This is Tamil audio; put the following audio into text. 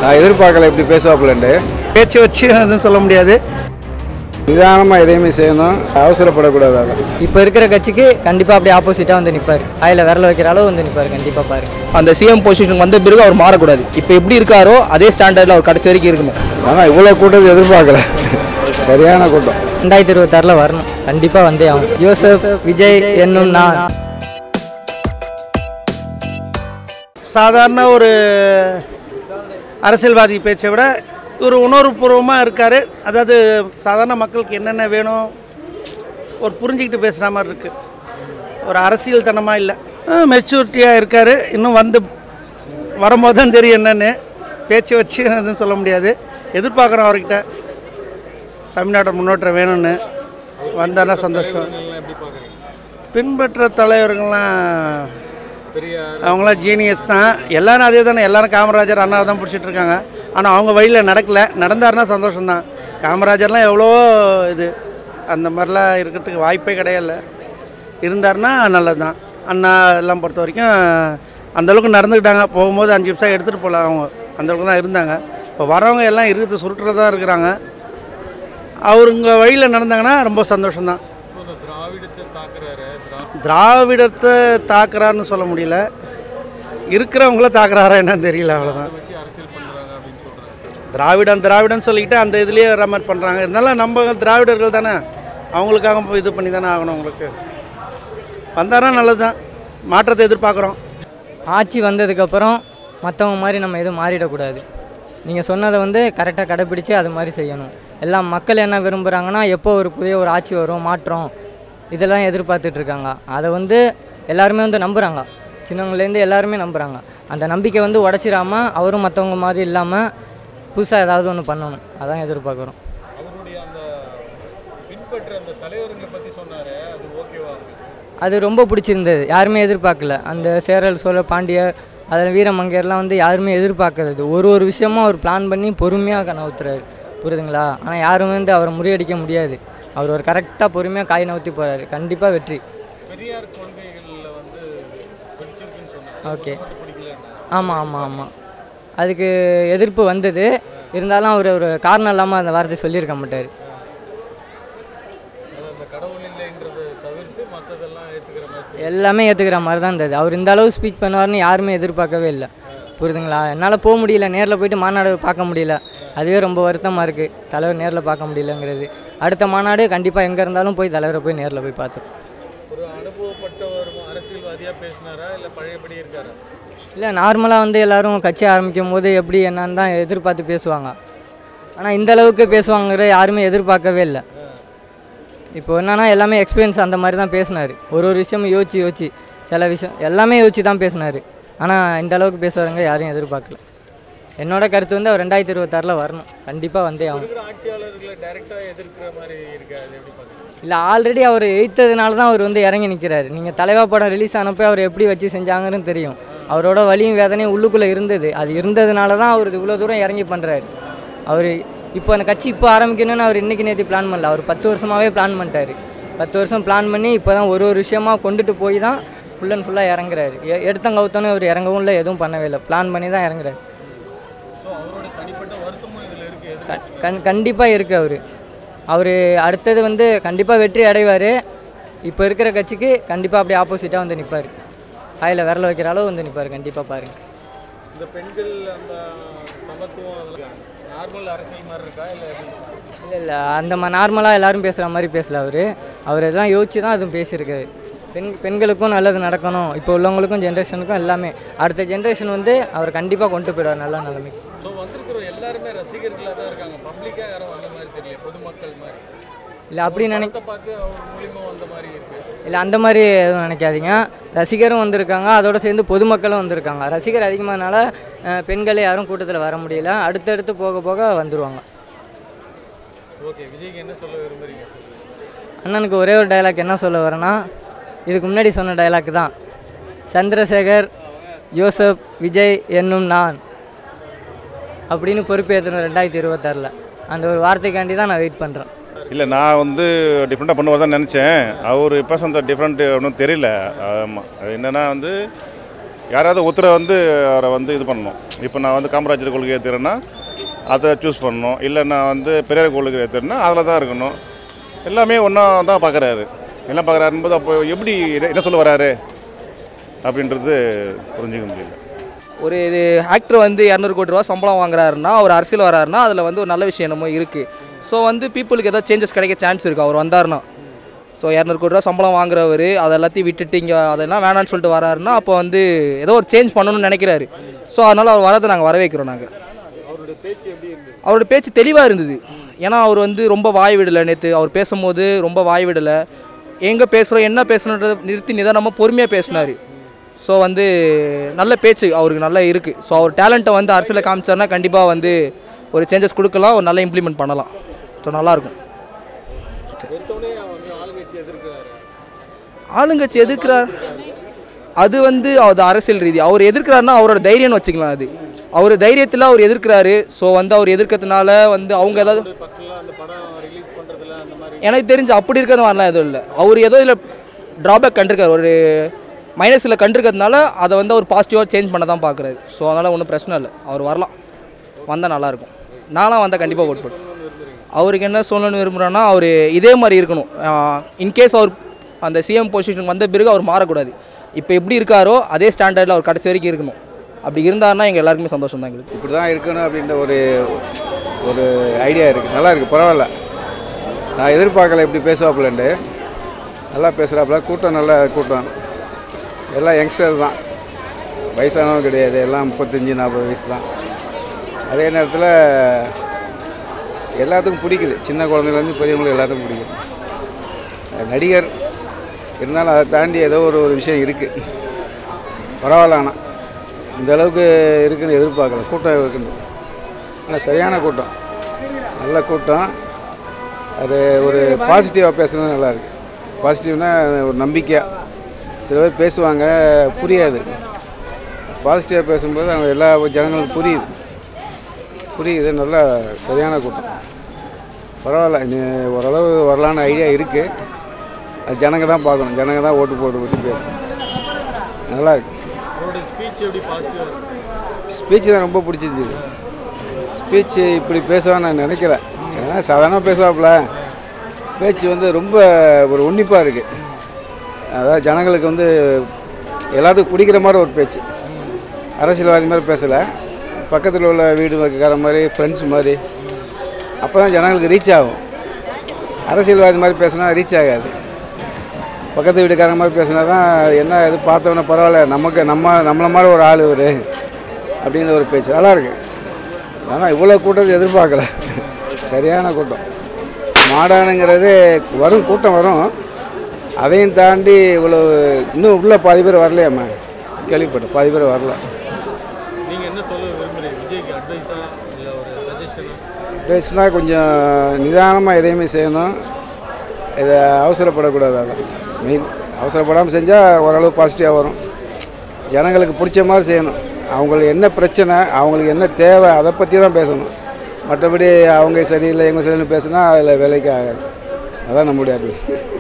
நான் எதிர்பார்க்கல இப்படி பேசுவாப்புலன்ட்டு பேச்சு வச்சு எதுவும் சொல்ல முடியாது நிதானமாக எதையுமே செய்யணும் அவசரப்படக்கூடாது அதான் இப்போ இருக்கிற கட்சிக்கு கண்டிப்பாக அப்படியே ஆப்போசிட்டாக வந்து நிற்பார் வாயில் விரல வைக்கிற அளவு வந்து நிற்பார் கண்டிப்பாக பாருங்க அந்த சிஎம் பொசிஷன் வந்த பிறகு அவர் மாறக்கூடாது இப்போ எப்படி இருக்காரோ அதே ஸ்டாண்டர்டில் அவர் கடைசி வரைக்கும் இருக்கணும் ஆனால் இவ்வளோ கூட்டத்தை எதிர்பார்க்கல சரியான கூட்டம் ரெண்டாயிரத்தி இருபத்தாறில் வரணும் கண்டிப்பாக வந்தே ஆகும் ஜோசப் விஜய் என்னும் நான் சாதாரண ஒரு அரசியல்வாதி பேச்சை விட ஒரு உணர்வுபூர்வமாக இருக்கார் அதாவது சாதாரண மக்களுக்கு என்னென்ன வேணும் ஒரு புரிஞ்சுக்கிட்டு பேசுகிற மாதிரி இருக்குது ஒரு அரசியல் தனமாக இல்லை மெச்சூரிட்டியாக இருக்கார் இன்னும் வந்து வரும்போது தான் தெரியும் என்னென்னு பேச்சு வச்சு எதுவும் சொல்ல முடியாது எதிர்பார்க்குறோம் அவர்கிட்ட தமிழ்நாட்டை முன்னேற்றம் வேணும்னு வந்தாருன்னா சந்தோஷம் பின்பற்ற தலைவர்கள்லாம் அவங்களாம் ஜீனியஸ் தான் எல்லாரும் அதே தானே எல்லாரும் காமராஜர் அண்ணா தான் பிடிச்சிட்டு இருக்காங்க ஆனால் அவங்க வழியில் நடக்கல நடந்தாருன்னா சந்தோஷம்தான் காமராஜர்லாம் எவ்வளோ இது அந்த மாதிரிலாம் இருக்கிறதுக்கு வாய்ப்பே கிடையாது இருந்தாருன்னா நல்லது தான் அண்ணா எல்லாம் பொறுத்த வரைக்கும் அந்த அளவுக்கு நடந்துக்கிட்டாங்க போகும்போது அஞ்சு நிமிஷம் எடுத்துகிட்டு போகல அவங்க அந்த அளவுக்கு தான் இருந்தாங்க இப்போ வரவங்க எல்லாம் இருக்குது சுருட்டுறது தான் இருக்கிறாங்க அவருங்க வழியில் நடந்தாங்கன்னா ரொம்ப சந்தோஷம்தான் திராவிடத்தை தாக்குறாருன்னு சொல்ல முடியல இருக்கிறவங்கள தாக்குறாரா என்னன்னு தெரியல அவ்வளோதான் திராவிடம் திராவிடம் சொல்லிக்கிட்டு அந்த இதுலேயே வர மாதிரி பண்ணுறாங்க இருந்தாலும் நம்ம திராவிடர்கள் தானே அவங்களுக்காக போய் இது பண்ணி தானே ஆகணும் அவங்களுக்கு வந்தாரா நல்லது தான் மாற்றத்தை எதிர்பார்க்குறோம் ஆட்சி வந்ததுக்கப்புறம் மற்றவங்க மாதிரி நம்ம எதுவும் மாறிடக்கூடாது நீங்கள் சொன்னதை வந்து கரெக்டாக கடைப்பிடிச்சு அது மாதிரி செய்யணும் எல்லாம் மக்கள் என்ன விரும்புகிறாங்கன்னா எப்போ ஒரு புதிய ஒரு ஆட்சி வரும் மாற்றம் இதெல்லாம் எதிர்பார்த்துட்டு இருக்காங்க அதை வந்து எல்லாருமே வந்து நம்புகிறாங்க சின்னவங்கலேருந்து எல்லாருமே நம்புகிறாங்க அந்த நம்பிக்கை வந்து உடச்சிடாம அவரும் மற்றவங்க மாதிரி இல்லாமல் புதுசாக ஏதாவது ஒன்று பண்ணணும் அதான் எதிர்பார்க்குறோம் அது ரொம்ப பிடிச்சிருந்தது யாருமே எதிர்பார்க்கல அந்த சேரல் சோழ பாண்டியர் அதில் வீரமங்கையர்லாம் வந்து யாருமே எதிர்பார்க்கறது ஒரு ஒரு விஷயமும் அவர் பிளான் பண்ணி பொறுமையாக நவுத்துறாரு புரியுதுங்களா ஆனால் யாரும் வந்து அவரை முறியடிக்க முடியாது அவர் ஒரு கரெக்டாக பொறுமையாக காய் நவுத்தி போகிறாரு கண்டிப்பாக வெற்றி ஓகே ஆமாம் ஆமாம் ஆமாம் அதுக்கு எதிர்ப்பு வந்தது இருந்தாலும் அவர் ஒரு காரணம் இல்லாமல் அந்த வார்த்தை சொல்லியிருக்க மாட்டார் எல்லாமே ஏற்றுக்கிற மாதிரி தான் இருந்தது அவர் இந்த அளவு ஸ்பீச் பண்ணுவார்னு யாருமே எதிர்பார்க்கவே இல்லை புரியுதுங்களா என்னால் போக முடியல நேரில் போயிட்டு மாநாடு பார்க்க முடியல அதுவே ரொம்ப வருத்தமாக இருக்குது தலைவர் நேரில் பார்க்க முடியலங்கிறது அடுத்த மாநாடு கண்டிப்பாக எங்கே இருந்தாலும் போய் தலைவரை போய் நேரில் போய் பார்த்துருவோம் இல்லை நார்மலாக வந்து எல்லாரும் கட்சி ஆரம்பிக்கும் போது எப்படி என்னன்னு தான் எதிர்பார்த்து பேசுவாங்க ஆனால் இந்த அளவுக்கு பேசுவாங்கிற யாருமே எதிர்பார்க்கவே இல்லை இப்போ என்னன்னா எல்லாமே எக்ஸ்பீரியன்ஸ் அந்த மாதிரி தான் பேசினார் ஒரு ஒரு விஷயமும் யோசிச்சு யோசிச்சு சில விஷயம் எல்லாமே யோசிச்சு தான் பேசினார் ஆனால் இந்த அளவுக்கு பேசுவாருங்க யாரையும் எதிர்பார்க்கல என்னோட கருத்து வந்து அவர் ரெண்டாயிரத்தி இருபத்தாறில் வரணும் கண்டிப்பாக வந்தே ஆகும் இல்லை ஆல்ரெடி அவர் எய்த்ததுனால தான் அவர் வந்து இறங்கி நிற்கிறாரு நீங்கள் தலைவா படம் ரிலீஸ் ஆனப்போ அவர் எப்படி வச்சு செஞ்சாங்கன்னு தெரியும் அவரோட வலியும் வேதனையும் உள்ளுக்குள்ளே இருந்தது அது இருந்ததுனால தான் அவர் இவ்வளோ தூரம் இறங்கி பண்ணுறாரு அவர் இப்போ அந்த கட்சி இப்போ ஆரம்பிக்கணும்னு அவர் இன்றைக்கி நேற்று பிளான் பண்ணல அவர் பத்து வருஷமாகவே பிளான் பண்ணிட்டாரு பத்து வருஷம் பிளான் பண்ணி இப்போ தான் ஒரு ஒரு விஷயமா கொண்டுட்டு போய் தான் ஃபுல் அண்ட் ஃபுல்லாக இறங்குறாரு எ- எடுத்தங்க கவுத்தனும் அவர் இறங்கவும் இல்லை எதுவும் பண்ணவே இல்லை பிளான் பண்ணி தான் இறங்குறாரு க- கண் கண்டிப்பாக இருக்குது அவர் அவர் அடுத்தது வந்து கண்டிப்பாக வெற்றி அடைவார் இப்போ இருக்கிற கட்சிக்கு கண்டிப்பாக அப்படியே ஆப்போசிட்டாக வந்து நிற்பார் வாயில் விரல வைக்கிற அளவு வந்து நிற்பார் கண்டிப்பாக பாருங்கள் இந்த பெண்கள் அந்த சமத்துவம் அதெல்லாம் நார்மல் அரசியல் மாதிரி இருக்கா இல்லை இல்லை இல்லை அந்த மா நார்மலாக எல்லாரும் பேசுகிற மாதிரி பேசல அவர் அவர் எல்லாம் யோசிச்சு தான் அதுவும் பேசியிருக்காரு பெண் பெண்களுக்கும் நல்லது நடக்கணும் இப்போ உள்ளவங்களுக்கும் ஜென்ரேஷனுக்கும் எல்லாமே அடுத்த ஜென்ரேஷன் வந்து அவர் கண்டிப்பாக கொண்டு போயிடுவார் நல்ல நிலைமைக்கு ஸோ வந்திருக்கிற எல்லாருமே ரசிகர்களாக தான் இருக்காங்க பப்ளிக்காக யாரும் வந்த மாதிரி தெரியல பொதுமக்கள் மாதிரி இல்லை அப்படி நினை படத்தை பார்த்து அவர் மூலியமா வந்த மாதிரி இருக்கு இல்லை அந்த மாதிரி எதுவும் நினைக்காதீங்க ரசிகரும் வந்திருக்காங்க அதோட சேர்ந்து பொதுமக்களும் வந்திருக்காங்க ரசிகர் அதிகமானால அஹ், பெண்களே யாரும் கூட்டத்தில் வர முடியல அடுத்தடுத்து போக போக வந்துருவாங்க ஓகே விஜய்க்கு என்ன சொல்ல விரும்புறீங்க அண்ணனுக்கு ஒரே ஒரு டைலாக் என்ன சொல்ல வரேன்னா இதுக்கு முன்னாடி சொன்ன டைலாக் தான் சந்திரசேகர் ஜோசப் விஜய் என்னும் நான் அப்படின்னு பொறுப்பேற்றணும் ரெண்டாயிரத்தி இருபத்தாறில் அந்த ஒரு வார்த்தைக்காண்டி தான் நான் வெயிட் பண்ணுறேன் இல்லை நான் வந்து டிஃப்ரெண்ட்டாக பண்ணுவார் தான் நினச்சேன் அவர் பேசுனது டிஃப்ரெண்ட் ஒன்றும் தெரியல ஆமாம் அது என்னென்னா வந்து யாராவது ஒருத்தரை வந்து அவரை வந்து இது பண்ணணும் இப்போ நான் வந்து காமராஜர் கொள்கை ஏற்றுறேன்னா அதை சூஸ் பண்ணணும் இல்லை நான் வந்து பெரியார் கொள்கை ஏற்றுறேன்னா அதில் தான் இருக்கணும் எல்லாமே ஒன்றா தான் பார்க்குறாரு எல்லாம் பார்க்குறாருன்போது அப்போ எப்படி என்ன- என்ன சொல்ல வராரு அப்படின்றது புரிஞ்சுக்க முடியல ஒரு இது ஆக்டர் வந்து இரநூறு கோடி ரூபா சம்பளம் வாங்குறாருன்னா அவர் அரசியல் வராருன்னா அதில் வந்து ஒரு நல்ல விஷயம் என்னமோ இருக்குது ஸோ வந்து பீப்புளுக்கு ஏதாவது சேஞ்சஸ் கிடைக்க சான்ஸ் இருக்குது அவர் வந்தாருன்னா ஸோ இரநூறு கோடி ரூபா சம்பளம் வாங்குறவர் அதை எல்லாத்தையும் விட்டுட்டு இங்கே அதெல்லாம் வேணான்னு சொல்லிட்டு வராருன்னா அப்போ வந்து ஏதோ ஒரு சேஞ்ச் பண்ணணும்னு நினைக்கிறாரு ஸோ அதனால் அவர் வரதை நாங்கள் வரவேற்கிறோம் நாங்கள் அவரோட பேச்சு தெளிவாக இருந்தது ஏன்னா அவர் வந்து ரொம்ப வாய் விடலை நேற்று அவர் பேசும்போது ரொம்ப வாய் விடலை எங்கே பேசுகிறோம் என்ன பேசணுன்றதை நிறுத்தி நிதானமாக பொறுமையாக பேசினார் ஸோ வந்து நல்ல பேச்சு அவருக்கு நல்லா இருக்குது ஸோ அவர் டேலண்ட்டை வந்து அரசியலில் காமிச்சார்னா கண்டிப்பாக வந்து ஒரு சேஞ்சஸ் கொடுக்கலாம் ஒரு நல்ல இம்ப்ளிமெண்ட் பண்ணலாம் ஸோ நல்லாயிருக்கும் எடுத்தோடனே வந்து ஆளுங்கட்சி எதிர்க்கிறாரு ஆளுங்கட்சி எதிர்க்கிறார் அது வந்து அது அரசியல் ரீதி அவர் எதிர்க்கிறாருன்னா அவரோட தைரியம்னு வச்சுக்கலாம் அது அவர் தைரியத்தில் அவர் எதிர்க்கிறாரு ஸோ வந்து அவர் எதிர்க்கிறதுனால வந்து அவங்க ஏதாவது ஃபர்ஸ்ட்ல அந்த படம் ரிலீஸ் பண்றதுல அந்த மாதிரி எனக்கு தெரிஞ்சு அப்படி இருக்கிறது மாதிரிலாம் எதுவும் இல்லை அவர் ஏதோ இதில் ட்ராபேக் கண்டிருக்காரு ஒரு மைனஸில் கண்டிருக்கிறதுனால அதை வந்து அவர் பாசிட்டிவாக சேஞ்ச் பண்ண தான் பார்க்குறாரு ஸோ அதனால் ஒன்றும் பிரச்சனை இல்லை அவர் வரலாம் வந்தால் நல்லாயிருக்கும் நானும் வந்தால் கண்டிப்பாக ஓட் போட்டு அவருக்கு என்ன சொல்லணும்னு விரும்புகிறேன்னா அவர் இதே மாதிரி இருக்கணும் இன்கேஸ் அவர் அந்த சிஎம் பொசிஷனுக்கு வந்த பிறகு அவர் மாறக்கூடாது இப்போ எப்படி இருக்காரோ அதே ஸ்டாண்டர்டில் அவர் கடைசி வரைக்கும் இருக்கணும் அப்படி இருந்தாருன்னா எங்கள் எல்லாருக்குமே சந்தோஷம் தான் எங்களுக்கு இப்படி தான் இருக்கணும் அப்படின்ற ஒரு ஒரு ஐடியா இருக்குது நல்லா இருக்குது பரவாயில்ல நான் எதிர்பார்க்கல இப்படி பேசுவாப்புலன்ட்டு நல்லா பேசுகிறாப்புல கூட்டம் நல்ல கூட்டம் எல்லாம் யங்ஸ்டர் தான் வயசானவங்க கிடையாது எல்லாம் முப்பத்தஞ்சு நாற்பது வயசு தான் அதே நேரத்தில் எல்லாத்துக்கும் பிடிக்குது சின்ன குழந்தைலேருந்து பெரியவங்களுக்கு எல்லாத்துக்கும் பிடிக்குது நடிகர் இருந்தாலும் அதை தாண்டி ஏதோ ஒரு ஒரு விஷயம் இருக்குது பரவாயில்ல ஆனால் இந்த அளவுக்கு இருக்குன்னு எதிர்பார்க்கல கூட்டம் இருக்குன்னு ஆனால் சரியான கூட்டம் நல்ல கூட்டம் அது ஒரு பாசிட்டிவாக பேசுறது நல்லா இருக்கு பாசிட்டிவ்னா ஒரு நம்பிக்கையாக சில பேர் பேசுவாங்க புரியாது பாசிட்டிவாக பேசும்போது அவங்க எல்லா ஜனங்களுக்கும் புரியுது புரியுது நல்லா சரியான கூட்டம் பரவாயில்ல இனி ஓரளவு வரலான்னு ஐடியா இருக்குது அது ஜனங்க தான் பார்க்கணும் ஜனங்க தான் ஓட்டு போட்டு போட்டு பேசணும் நல்லா இருக்கு அவரோட ஸ்பீச் எப்படி பாசிட்டிவா இருக்கு ஸ்பீச் தான் ரொம்ப பிடிச்சிருந்துது ஸ்பீச் இப்படி பேசுவான்னு நான் நினைக்கிறேன் ஏன்னா சாதாரணமாக பேசுவாப்புல பேச்சு வந்து ரொம்ப ஒரு உன்னிப்பாக இருக்குது அதாவது ஜனங்களுக்கு வந்து எல்லாத்துக்கும் பிடிக்கிற மாதிரி ஒரு பேச்சு அரசியல்வாதி மாதிரி பேசலை பக்கத்தில் உள்ள வீடு வைக்கிற மாதிரி ஃப்ரெண்ட்ஸ் மாதிரி அப்போ தான் ஜனங்களுக்கு ரீச் ஆகும் அரசியல்வாதி மாதிரி பேசினா ரீச் ஆகாது பக்கத்து வீட்டுக்காரங்க மாதிரி பேசினா தான் என்ன இது பார்த்தவொன்னே பரவாயில்ல நமக்கு நம்ம நம்மளை மாதிரி ஒரு ஆள் இவர் அப்படின்ற ஒரு பேச்சு நல்லா இருக்கு ஆனால் இவ்வளோ கூட்டத்தை எதிர்பார்க்கல சரியான கூட்டம் மாடானுங்கிறது வரும் கூட்டம் வரும் அதையும் தாண்டி இவ்வளோ இன்னும் உள்ள பாதி பேர் வரலையாம்மா கேள்விப்பட்டேன் பாதி பேர் வரல நீங்க என்ன சொல்ல விரும்புறீங்க விஜய்க்கு அட்வைஸா இல்ல ஒரு சஜஷனா பேசினா கொஞ்சம் நிதானமாக எதையுமே செய்யணும் இதை அவசரப்படக்கூடாது அதான் மெயின் அவசரப்படாமல் செஞ்சால் ஓரளவு பாசிட்டிவாக வரும் ஜனங்களுக்கு பிடிச்ச மாதிரி செய்யணும் அவங்களுக்கு என்ன பிரச்சனை அவங்களுக்கு என்ன தேவை அதை பற்றி தான் பேசணும் மற்றபடி அவங்க சரியில்லை எங்க சரியில்லைன்னு பேசினா அதில் வேலைக்கு ஆகாது அதான் நம்மளுடைய அட்வைஸ்